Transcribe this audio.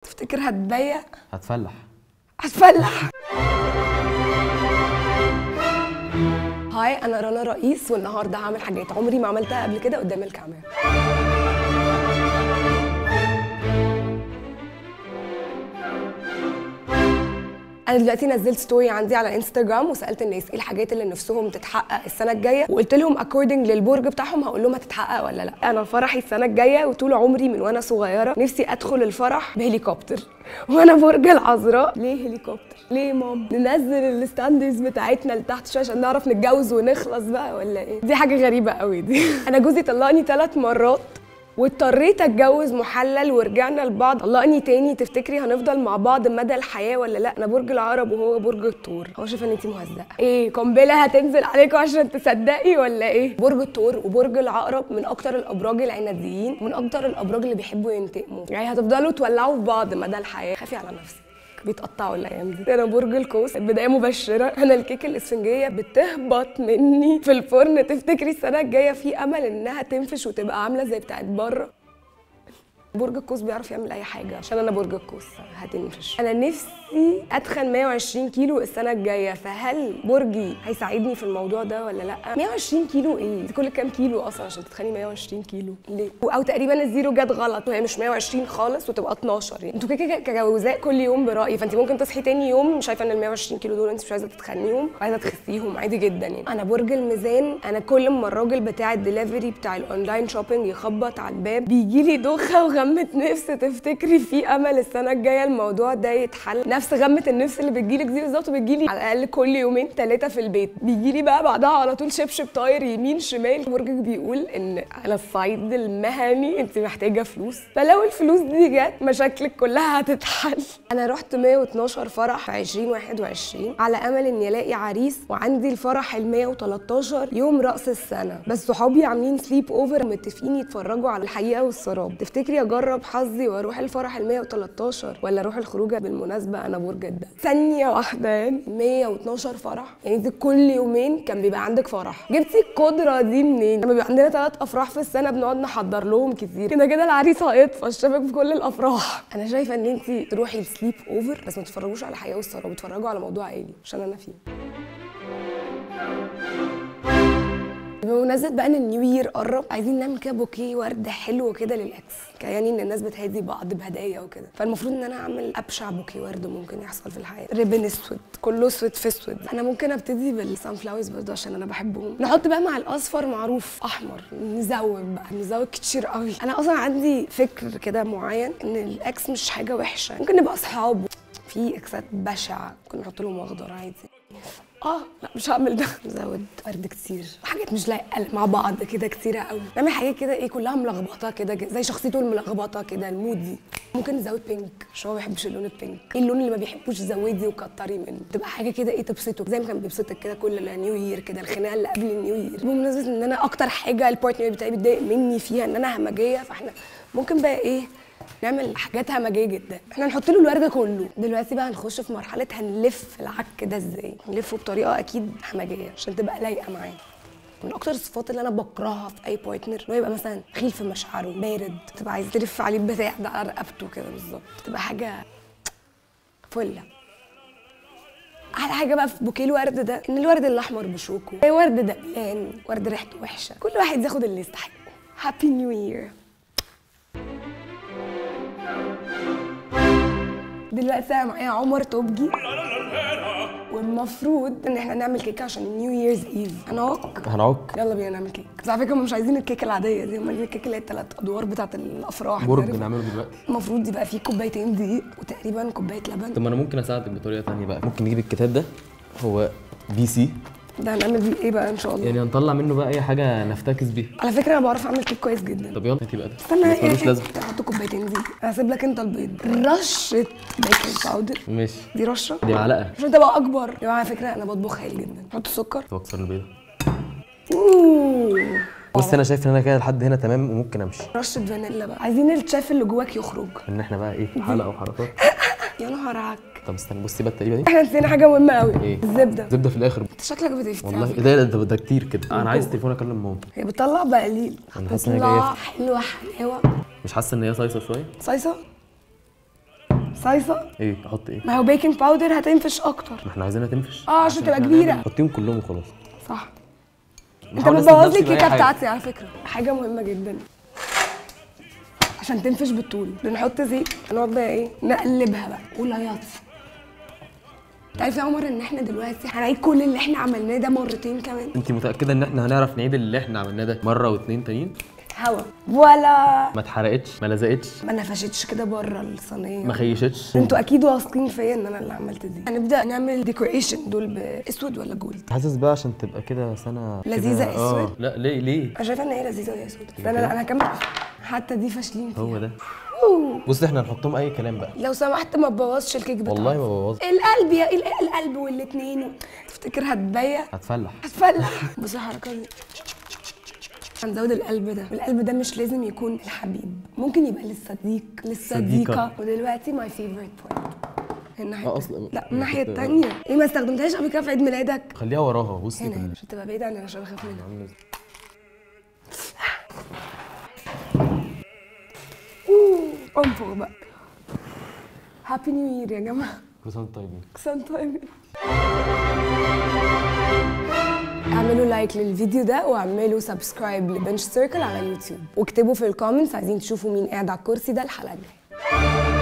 تفتكر هتبيع هتفلح هتفلح هاي انا رنا رئيس والنهارده هعمل حاجات عمري ما عملتها قبل كده قدام الكاميرا انا دلوقتي نزلت ستوري عندي على انستغرام وسالت الناس ايه الحاجات اللي نفسهم تتحقق السنه الجايه وقلت لهم اكوردنج للبرج بتاعهم هقول لهم هتتحقق ولا لا انا فرحي السنه الجايه وطول عمري من وانا صغيره نفسي ادخل الفرح بهليكوبتر وانا برج العذراء ليه هليكوبتر ليه ماما ننزل الستاندرز بتاعتنا لتحت شويه عشان نعرف نتجوز ونخلص بقى ولا ايه دي حاجه غريبه قوي دي انا جوزي طلقني ثلاث مرات واضطريت اتجوز محلل ورجعنا لبعض طلقني تاني تفتكري هنفضل مع بعض مدى الحياه ولا لا انا برج العقرب وهو برج الثور هو شايف ان انت مهزأه ايه قنبله هتنزل عليكم عشان تصدقي ولا ايه برج الثور وبرج العقرب من اكتر الابراج العناديين ومن اكتر الابراج اللي بيحبوا ينتقموا يعني هتفضلوا تولعوا في بعض مدى الحياه خافي على نفسك بيتقطعوا الايام دي انا برج القوس بدايه مبشره انا الكيكه الاسفنجيه بتهبط مني في الفرن تفتكري السنه الجايه في امل انها تنفش وتبقى عامله زي بتاعت بره برج القوس بيعرف يعمل اي حاجه عشان انا برج القوس هتنفش انا نفسي اتخن 120 كيلو السنه الجايه فهل برجي هيساعدني في الموضوع ده ولا لا 120 كيلو ايه دي كل كام كيلو اصلا عشان تتخني 120 كيلو ليه او تقريبا الزيرو جت غلط وهي مش 120 خالص وتبقى 12 يعني انتوا كده كده كجوزاء كل يوم برايي فانت ممكن تصحي تاني يوم شايفه ان ال 120 كيلو دول انت مش عايزه تتخنيهم وعايزه تخسيهم عادي جدا يعني انا برج الميزان انا كل ما الراجل بتاع الدليفري بتاع الاونلاين شوبينج يخبط على الباب بيجي لي دوخه وغمه نفس تفتكري في امل السنه الجايه الموضوع ده يتحل نفس غمه النفس اللي بتجيلك دي بالظبط بتجيلي على الاقل كل يومين ثلاثه في البيت بيجيلي بقى بعدها على طول شبشب طاير يمين شمال برجك بيقول ان على الصعيد المهني انت محتاجه فلوس فلو الفلوس دي جت مشاكلك كلها هتتحل انا رحت 112 فرح في 2021 على امل اني الاقي عريس وعندي الفرح ال 113 يوم راس السنه بس صحابي عاملين سليب اوفر متفقين يتفرجوا على الحقيقه والسراب تفتكري اجرب حظي واروح الفرح ال 113 ولا اروح الخروجه بالمناسبه انا برج الدم ثانيه واحده يعني 112 فرح يعني انت كل يومين كان بيبقى عندك فرح جبتي القدره دي منين لما بيبقى عندنا ثلاث افراح في السنه بنقعد نحضر لهم كتير كده كده العريس هيطفش شبك في كل الافراح انا شايفه ان انت تروحي السليب اوفر بس ما تتفرجوش على الحقيقه والسراب اتفرجوا على موضوع عائلي عشان انا فيه بمناسبة بقى ان النيو يير قرب عايزين نعمل كده بوكيه ورد حلو كده للاكس يعني ان الناس بتهدي بعض بهدايا وكده فالمفروض ان انا اعمل ابشع بوكيه ورد ممكن يحصل في الحياه ريبن اسود كله اسود في اسود انا ممكن ابتدي بالسان فلاورز برضه عشان انا بحبهم نحط بقى مع الاصفر معروف احمر نزود بقى نزود كتير قوي انا اصلا عندي فكر كده معين ان الاكس مش حاجه وحشه ممكن نبقى اصحاب في اكسات بشعه ممكن نحط لهم اخضر عادي اه لا مش هعمل ده نزود ورد كتير حاجات مش لايقه مع بعض كده كتيره قوي نعمل حاجات كده ايه كلها ملخبطه كده زي شخصيته الملخبطه كده المودي ممكن نزود بينك عشان هو ما بيحبش اللون البينك ايه اللون اللي ما بيحبوش زودي وكتري منه تبقى حاجه كده ايه تبسطه زي ما كان بيبسطك كده كل النيو يير كده الخناقه اللي قبل النيو يير بمناسبه ان انا اكتر حاجه البارتنر بتاعي بيتضايق مني فيها ان انا همجيه فاحنا ممكن بقى ايه نعمل حاجات همجيه جدا احنا نحط له الورد كله دلوقتي بقى هنخش في مرحله هنلف العك ده ازاي نلفه بطريقه اكيد همجيه عشان تبقى لايقه معاه من اكتر الصفات اللي انا بكرهها في اي بارتنر انه يبقى مثلا خيل في مشاعره بارد تبقى عايز تلف عليه البتاع ده على رقبته كده بالظبط تبقى حاجه فله احلى حاجه بقى في بوكيه الورد ده ان الورد الاحمر بشوكه ورد دبلان ورد ريحته وحشه كل واحد ياخد اللي يستحقه هابي نيو يير دلوقتي انا معايا عمر توبجي والمفروض ان احنا نعمل كيكه عشان النيو ييرز ايف هنعك هنعك يلا بينا نعمل كيك بس على فكره هم مش عايزين الكيكه العاديه دي هم عايزين الكيكه اللي هي الثلاث ادوار بتاعت الافراح برج عارف؟ نعمله دلوقتي المفروض يبقى فيه كوبايتين دقيق وتقريبا كوبايه لبن طب ما انا ممكن اساعدك بطريقه تانية بقى ممكن نجيب الكتاب ده هو بي سي ده هنعمل بيه ايه بقى ان شاء الله يعني هنطلع منه بقى اي حاجه نفتكس بيها على فكره انا بعرف اعمل كيك كويس جدا طب يلا هاتي بقى ده استنى بس ملوش لازمه تحط كوبايتين دقيق هسيب لك انت البيض رشه بيكنج باودر ماشي دي رشه دي معلقه عشان تبقى اكبر يا جماعه على فكره انا بطبخ هايل جدا حط سكر طب اكسر البيضه اوه بص انا شايف ان انا كده لحد هنا تمام وممكن امشي رشه فانيلا بقى عايزين الشيف اللي جواك يخرج ان احنا بقى ايه حلقه وحركات يا نهار عك طب استنى بصي بقى التقريبه دي احنا نسينا حاجه مهمه قوي ايه الزبده زبده في الاخر انت شكلك بتفتي والله على ايه فكرة. ده ده, ده كتير كده انا عايز تليفون اكلم ماما هي بتطلع بقليل أنا حاسس إن هي جاية بتطلع حلوه حلاوه مش حاسه ان هي صايصه شويه صيصه صيصه ايه احط ايه ما هو بيكنج باودر هتنفش اكتر ما احنا عايزينها تنفش اه عشان تبقى إحنا كبيره حطيهم كلهم وخلاص صح انت بحاول أسند بتبوظ لي نفسي بأي الكيكه حاجة. بتاعتي على فكره حاجه مهمه جدا عشان تنفش بالطول بنحط زيت هنقعد بقى ايه نقلبها بقى ولا يطفي تعرف يا عمر ان احنا دلوقتي هنعيد كل اللي احنا عملناه ده مرتين كمان انت متاكده ان احنا هنعرف نعيد اللي احنا عملناه ده مره واتنين تانيين هوا ولا ما اتحرقتش ما لزقتش ما نفشتش كده بره الصينيه ما خيشتش انتوا اكيد واثقين فيا ان انا اللي عملت دي هنبدا نعمل ديكوريشن دول باسود ولا جولد حاسس بقى عشان تبقى كده سنه كده- لذيذة اه أسود؟ لا ليه ليه انا شايفه ان هي لذيذه وهي اسود انا لا انا هكمل حتى دي فاشلين فيها هو ده أوه. بص احنا هنحطهم اي كلام بقى لو سمحت ما تبوظش الكيك بتاعك والله ما بوظ القلب يا ال- القلب والاثنين تفتكر هتبيع هتفلح هتفلح بص الحركه دي هنزود القلب ده والقلب ده مش لازم يكون الحبيب ممكن يبقى للصديق للصديقه صديقة. ودلوقتي ماي فيفورت بوينت الناحيه اه، التانية. أصلا- لا الناحيه كنت- الثانيه ايه ما استخدمتهاش قبل كده في عيد ميلادك خليها وراها بصي هنا كل- عشان تبقى بعيده عني عشان اخاف منها عاملة ازاي. اوه انفخ بقى هابي نيو يير يا جماعه كل سنه وانتم طيبين سام طيب اعملوا لايك للفيديو ده واعملوا سبسكرايب لبنش سيركل على يوتيوب واكتبوا في الكومنتس عايزين تشوفوا مين قاعد على الكرسي ده الحلقه الجايه